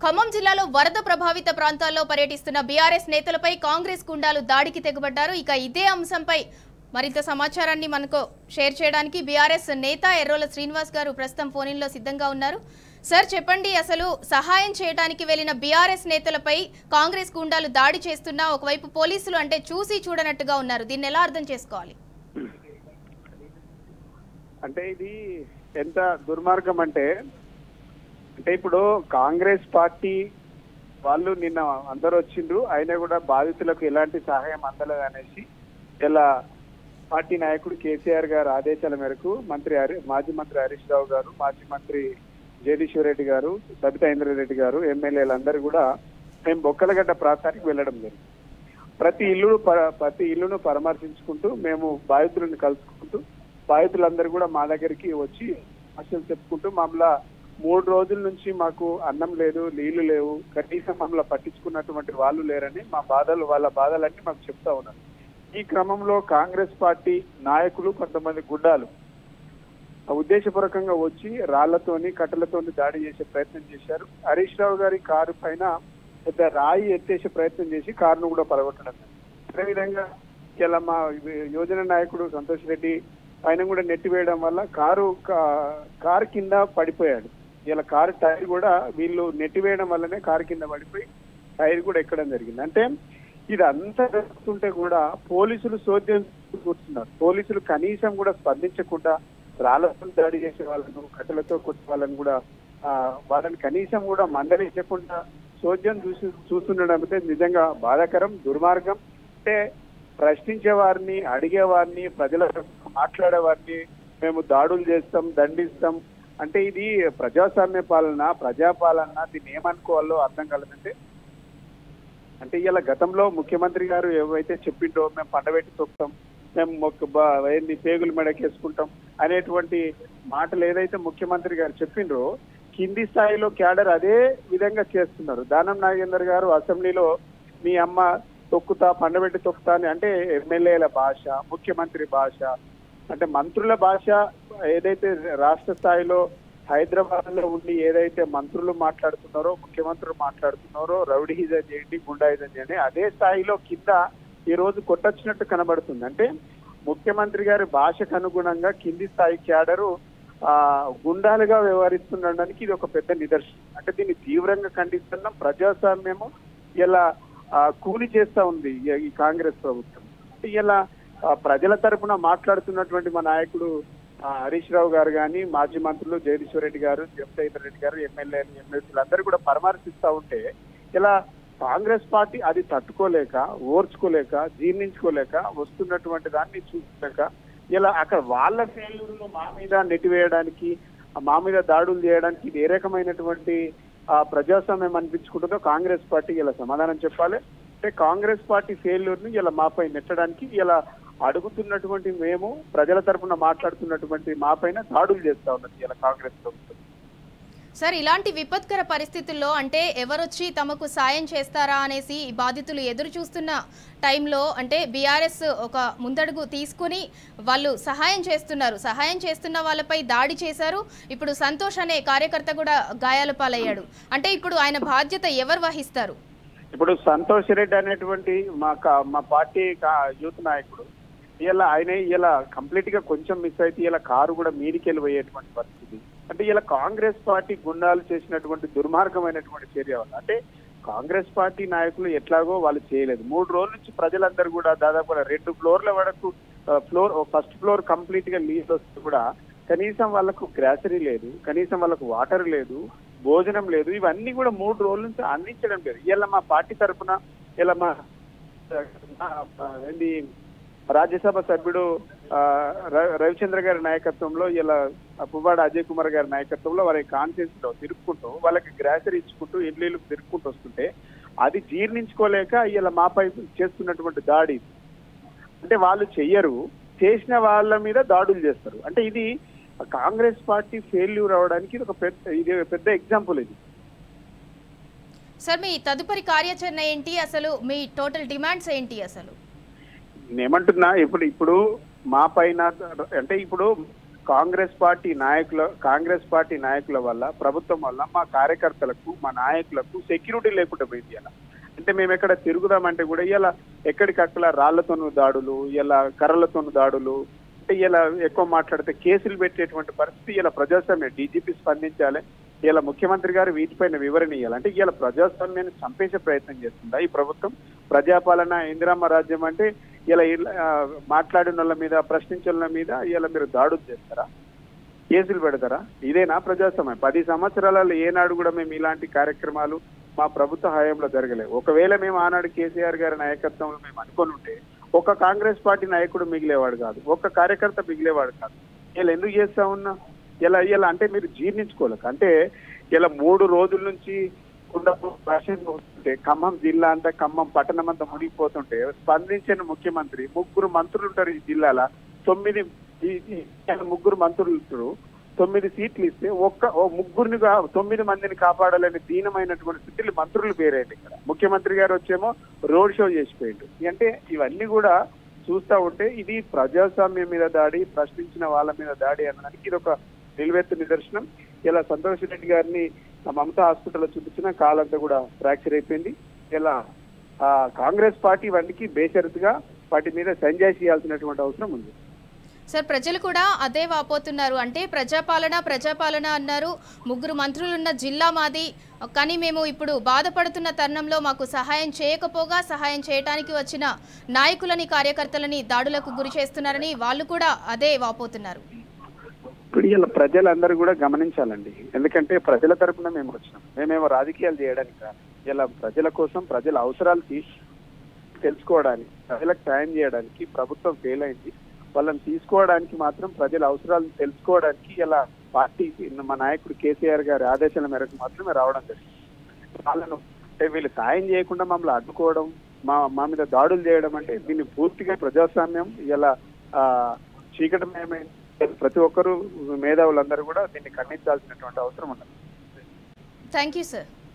ఖమ్మం జిల్లాలో వరద ప్రభావిత ప్రాంతాల్లో పర్యటిస్తున్న బీఆర్ఎస్ నేతలపై కాంగ్రెస్ గుండాలు దాడికి తెగబడ్డారు ఇక ఇదే అంశంపై మరింత సమాచారాన్ని మనకు షేర్ చేయడానికి బీఆర్ఎస్ నేత ఎర్రోల శ్రీనివాస్ గారు ప్రస్తుతం ఫోన్లో సిద్ధంగా ఉన్నారు సార్ చెప్పండి అసలు సహాయం చేయడానికి వెళ్లిన బీఆర్ఎస్ నేతలపై కాంగ్రెస్ గుండాలు దాడి చేస్తున్నా ఒకవైపు పోలీసులు అంటే చూసి చూడనట్టుగా ఉన్నారు దీన్ని ఎలా అర్థం చేసుకోవాలి అంటే ఇది ఎంత దుర్మార్గం అంటే అంటే ఇప్పుడు కాంగ్రెస్ పార్టీ వాళ్ళు నిన్న అందరూ వచ్చిండ్రు అయినా కూడా బాధితులకు ఎలాంటి సహాయం అందలేదు అనేసి ఇలా పార్టీ నాయకుడు కేసీఆర్ గారు ఆదేశాల మేరకు మంత్రి హరి మాజీ మంత్రి హరీష్ రావు గారు మాజీ మంత్రి జగదీశ్వర్ రెడ్డి గారు సబితా ఇంద్రారెడ్డి గారు ఎమ్మెల్యేలందరూ కూడా మేము బొక్కలగడ్డ ప్రాంతానికి వెళ్ళడం జరిగింది ప్రతి ఇల్లును ప- ప్రతి ఇల్లును పరామర్శించుకుంటూ మేము బాధితులను కలుసుకుంటూ బాధితులందరూ కూడా మా దగ్గరికి వచ్చి సమస్యలు చెప్పుకుంటూ మమ్మల్ని మూడు రోజుల నుంచి మాకు అన్నం లేదు నీళ్లు లేవు కనీసం మమ్మల్ని పట్టించుకున్నటువంటి వాళ్ళు లేరని మా బాధలు వాళ్ళ బాధలన్నీ మాకు చెప్తా ఉన్నారు ఈ క్రమంలో కాంగ్రెస్ పార్టీ నాయకులు కొంతమంది గుడ్డాలు ఉద్దేశపూర్వకంగా వచ్చి రాళ్లతోని కట్టెలతోని దాడి చేసే ప్రయత్నం చేశారు హరీష్ రావు గారి కారు పైన పెద్ద రాయి ఎత్తేసే ప్రయత్నం చేసి కారును కూడా పడగొట్టడం జరిగింది. అదేవిధంగా ఇలా మా యోజన నాయకుడు సంతోష్ రెడ్డి పైన కూడా నెట్టివేయడం వల్ల కారు కా- కారు కింద పడిపోయాడు ఇలా కారు టైర్ కూడా వీళ్ళు నెట్టివేయడం వల్లనే కారు కింద పడిపోయి టైర్ కూడా ఎక్కడం జరిగింది అంటే ఇది అంతా జరుగుతుంటే కూడా పోలీసులు సోద్యం కూర్చున్నారు పోలీసులు కనీసం కూడా స్పందించకుండా రాళ్లతో దాడి చేసే వాళ్ళను కట్టెలతో కొట్టే వాళ్ళని కూడా ఆ, వాళ్ళని కనీసం కూడా మందలించకుండా చోద్యం చూసి చూస్తుండడం అయితే నిజంగా బాధాకరం దుర్మార్గం అంటే ప్రశ్నించే వారిని అడిగే వారిని ప్రజల తరపున మాట్లాడే వారిని మేము దాడులు చేస్తాం దండిస్తాం అంటే ఇది ప్రజాస్వామ్య పాలన ప్రజాపాలన దీన్ని ఏమనుకోవాలో అర్థం కలదంటే అంటే ఇలా గతంలో ముఖ్యమంత్రి గారు ఏవైతే చెప్పిండో మేము పండబెట్టి తొక్కుతాం మేము మొక్క బ- ఏంది పేగులు మెడకేసుకుంటాం అనేటువంటి మాటలు ఏదైతే ముఖ్యమంత్రి గారు చెప్పిండ్రో కింది స్థాయిలో క్యాడర్ అదే విధంగా చేస్తున్నారు దానం నాగేందర్ గారు అసెంబ్లీలో మీ అమ్మ తొక్కుతా పండబెట్టి తొక్కుతా అని అంటే ఎమ్మెల్యేల భాష ముఖ్యమంత్రి భాష అంటే మంత్రుల భాష ఏదైతే రాష్ట్ర స్థాయిలో హైదరాబాద్ లో ఉండి ఏదైతే మంత్రులు మాట్లాడుతున్నారో ముఖ్యమంత్రులు మాట్లాడుతున్నారో రౌడీజం చేయండి గుండాయిజం చేయండి అదే స్థాయిలో కింద ఈ రోజు కొట్టొచ్చినట్టు కనబడుతుంది అంటే ముఖ్యమంత్రి గారి భాషకు అనుగుణంగా కింది స్థాయి క్యాడరు ఆ గుండాలుగా వ్యవహరిస్తుండడానికి ఇది ఒక పెద్ద నిదర్శనం అంటే దీన్ని తీవ్రంగా ఖండిస్తున్నాం ప్రజాస్వామ్యము ఇలా ఆ, కూలి చేస్తా ఉంది ఈ- ఈ కాంగ్రెస్ ప్రభుత్వం ఇలా ఆ, ప్రజల తరపున మాట్లాడుతున్నటువంటి మా నాయకుడు ఆ, హరీష్ రావు గారు కానీ మాజీ మంత్రులు జగదీశ్వర్ రెడ్డి గారు జగదీశ్వర్ రెడ్డి గారు ఎమ్మెల్యేలు ఎమ్మెల్సీలు అందరూ కూడా పరామర్శిస్తా ఉంటే ఇలా కాంగ్రెస్ పార్టీ అది తట్టుకోలేక ఓర్చుకోలేక జీర్ణించుకోలేక వస్తున్నటువంటి దాన్ని చూసుకోలేక ఇలా అక్కడ వాళ్ళ ఫెయిల్యూర్ను మా మీద నెట్టివేయడానికి ఆ మా మీద దాడులు చేయడానికి ఇది ఏ రకమైనటువంటి ఆ ప్రజాస్వామ్యం అనిపించుకుంటుందో కాంగ్రెస్ పార్టీ ఇలా సమాధానం చెప్పాలి అంటే కాంగ్రెస్ పార్టీ ఫెయిల్యూర్ ని ఇలా మాపై నెట్టడానికి ఇలా అడుగుతున్నటువంటి మేము ప్రజల తరపున మాట్లాడుతున్నటువంటి మా పైన దాడులు చేస్తా ఉన్నది ఇలా కాంగ్రెస్ ప్రభుత్వం సార్ ఇలాంటి విపత్కర పరిస్థితుల్లో అంటే ఎవరొచ్చి తమకు సాయం చేస్తారా అనేసి ఈ బాధితులు ఎదురు చూస్తున్న టైంలో అంటే బీఆర్ఎస్ ఒక ముందడుగు తీసుకుని వాళ్ళు సహాయం చేస్తున్నారు సహాయం చేస్తున్న వాళ్ళపై దాడి చేశారు ఇప్పుడు సంతోష్ అనే కార్యకర్త కూడా గాయాల పాలయ్యాడు అంటే ఇప్పుడు ఆయన బాధ్యత ఎవరు వహిస్తారు ఇప్పుడు సంతోష్ రెడ్డి అనేటువంటి మా కా- మా పార్టీ కా- యూత్ నాయకుడు ఇలా ఆయన ఇలా కంప్లీట్ గా కొంచెం మిస్ అయితే ఇలా కారు కూడా మీదికి వెళ్ళిపోయేటువంటి పరిస్థితి అంటే ఇలా కాంగ్రెస్ పార్టీ గుండాలు చేసినటువంటి దుర్మార్గమైనటువంటి చర్య వల్ల అంటే కాంగ్రెస్ పార్టీ నాయకులు ఎట్లాగో వాళ్ళు చేయలేదు మూడు రోజుల నుంచి ప్రజలందరూ కూడా దాదాపు రెండు ఫ్లోర్ల వరకు ఫ్లోర్ ఫస్ట్ ఫ్లోర్ కంప్లీట్ గా లీజ్ వస్తే కూడా కనీసం వాళ్ళకు గ్రాసరీ లేదు కనీసం వాళ్ళకు వాటర్ లేదు భోజనం లేదు ఇవన్నీ కూడా మూడు రోజుల నుంచి అందించడం లేదు ఇలా మా పార్టీ తరఫున ఇలా మా ఆ, ఏంది రాజ్యసభ సభ్యుడు ఆ, ర- రవిచంద్ర గారి నాయకత్వంలో ఇలా పువ్వాడ అజయ్ కుమార్ గారి నాయకత్వంలో వారి కాన్ఫరెన్స్ లో తిరుక్కుంటూ వాళ్ళకి గ్రాసరీ ఇచ్చుకుంటూ ఇడ్లీలు తిరుక్కుంటూ వస్తుంటే అది జీర్ణించుకోలేక ఇలా మాపై చేస్తున్నటువంటి దాడి అంటే వాళ్ళు చెయ్యరు చేసిన వాళ్ళ మీద దాడులు చేస్తారు అంటే ఇది కాంగ్రెస్ పార్టీ ఫెయిల్యూర్ అవడానికి ఇది ఒక పెద్ద ఇది పెద్ద ఎగ్జాంపుల్ ఇది సార్ మీ తదుపరి కార్యాచరణ ఏంటి అసలు మీ టోటల్ డిమాండ్స్ ఏంటి అసలు నేనేమంటున్నా ఇప్పుడు ఇప్పుడు మా పైన అంటే ఇప్పుడు కాంగ్రెస్ పార్టీ నాయకుల కాంగ్రెస్ పార్టీ నాయకుల వల్ల ప్రభుత్వం వల్ల మా కార్యకర్తలకు మా నాయకులకు సెక్యూరిటీ లేకుండా పోయింది ఇలా అంటే మేము ఎక్కడ తిరుగుదామంటే కూడా ఇలా ఎక్కడికక్కడ రాళ్లతోనూ దాడులు ఇలా కర్రలతోనూ దాడులు అంటే ఇలా ఎక్కువ మాట్లాడితే కేసులు పెట్టేటువంటి పరిస్థితి ఇలా ప్రజాస్వామ్యం డీజీపీ స్పందించాలి ఇలా ముఖ్యమంత్రి గారు వీటిపైన వివరణ ఇవ్వాలి అంటే ఇలా ప్రజాస్వామ్యాన్ని చంపేసే ప్రయత్నం చేస్తుందా ఈ ప్రభుత్వం ప్రజాపాలన ఇందిరమ్మ రాజ్యం అంటే ఇలా ఇలా, ఆ, మాట్లాడిన వాళ్ళ మీద ప్రశ్నించిన వాళ్ళ మీద ఇలా మీరు దాడులు చేస్తారా కేసులు పెడతారా ఇదేనా ప్రజాస్వామ్యం పది సంవత్సరాలలో ఏనాడు కూడా మేము ఇలాంటి కార్యక్రమాలు మా ప్రభుత్వ హయాంలో జరగలేదు ఒకవేళ మేము ఆనాడు కేసీఆర్ గారి నాయకత్వంలో మేము అనుకొని ఉంటే ఒక కాంగ్రెస్ పార్టీ నాయకుడు మిగిలేవాడు కాదు ఒక్క కార్యకర్త మిగిలేవాడు కాదు ఇలా ఎందుకు చేస్తా ఉన్నా ఇలా ఇలా అంటే మీరు జీర్ణించుకోలేక అంటే ఇలా మూడు రోజుల నుంచి కుండపు వర్షం వస్తుంటే ఖమ్మం జిల్లా అంతా ఖమ్మం పట్టణం అంతా మునిగిపోతుంటే స్పందించిన ముఖ్యమంత్రి ముగ్గురు మంత్రులు ఉంటారు ఈ జిల్లాలో తొమ్మిది ఈ- ఈ ముగ్గురు మంత్రులు ఉంటారు తొమ్మిది సీట్లు ఇస్తే ఒక్క ఓ ముగ్గురిని కా- తొమ్మిది మందిని కాపాడాలని దీనమైనటువంటి స్థితిలో మంత్రులు పేరేయండి ఇక్కడ ముఖ్యమంత్రి గారు వచ్చేమో రోడ్ షో చేసిపోయిండు అంటే ఇవన్నీ కూడా చూస్తా ఉంటే ఇది ప్రజాస్వామ్యం మీద దాడి ప్రశ్నించిన వాళ్ళ మీద దాడి అనడానికి ఇది ఒక నిలువెత్తు నిదర్శనం ఇలా సంతోష్ రెడ్డి గారిని ఆ మమతా హాస్పిటల్లో చూపించిన కాలంతా కూడా ఫ్రాక్చర్ అయిపోయింది ఇలా ఆ కాంగ్రెస్ పార్టీ వాటికి బేషరతుగా వాటి మీద సంజాయి చేయాల్సినటువంటి అవసరం ఉంది సార్ ప్రజలు కూడా అదే వాపోతున్నారు అంటే ప్రజాపాలన ప్రజాపాలన అన్నారు ముగ్గురు మంత్రులున్న జిల్లా మాది కానీ మేము ఇప్పుడు బాధపడుతున్న తరుణంలో మాకు సహాయం చేయకపోగా సహాయం చేయడానికి వచ్చిన నాయకులని కార్యకర్తలని దాడులకు గురి చేస్తున్నారని వాళ్ళు కూడా అదే వాపోతున్నారు ఇప్పుడు ఇలా ప్రజలందరూ కూడా గమనించాలండి ఎందుకంటే ప్రజల తరపున మేము వచ్చినాం మేమేమో రాజకీయాలు చేయడానికి కాదు ఇలా ప్రజల కోసం ప్రజల అవసరాలు తీసి తెలుసుకోవడానికి ప్రజలకు సాయం చేయడానికి ప్రభుత్వం ఫెయిల్ అయింది వాళ్ళని తీసుకోవడానికి మాత్రం ప్రజల అవసరాలను తెలుసుకోవడానికి ఇలా పార్టీ మా నాయకుడు కేసీఆర్ గారి ఆదేశాల మేరకు మాత్రమే రావడం జరిగింది వాళ్ళను అంటే వీళ్ళు సాయం చేయకుండా మమ్మల్ని అడ్డుకోవడం మా మా మీద దాడులు చేయడం అంటే దీన్ని పూర్తిగా ప్రజాస్వామ్యం ఇలా ఆ, చీకటమయమైన ప్రతి ఒక్కరూ మేధావులందరూ కూడా దీన్ని ఖండించాల్సినటువంటి అవసరం ఉన్నది థ్యాంక్ యూ సార్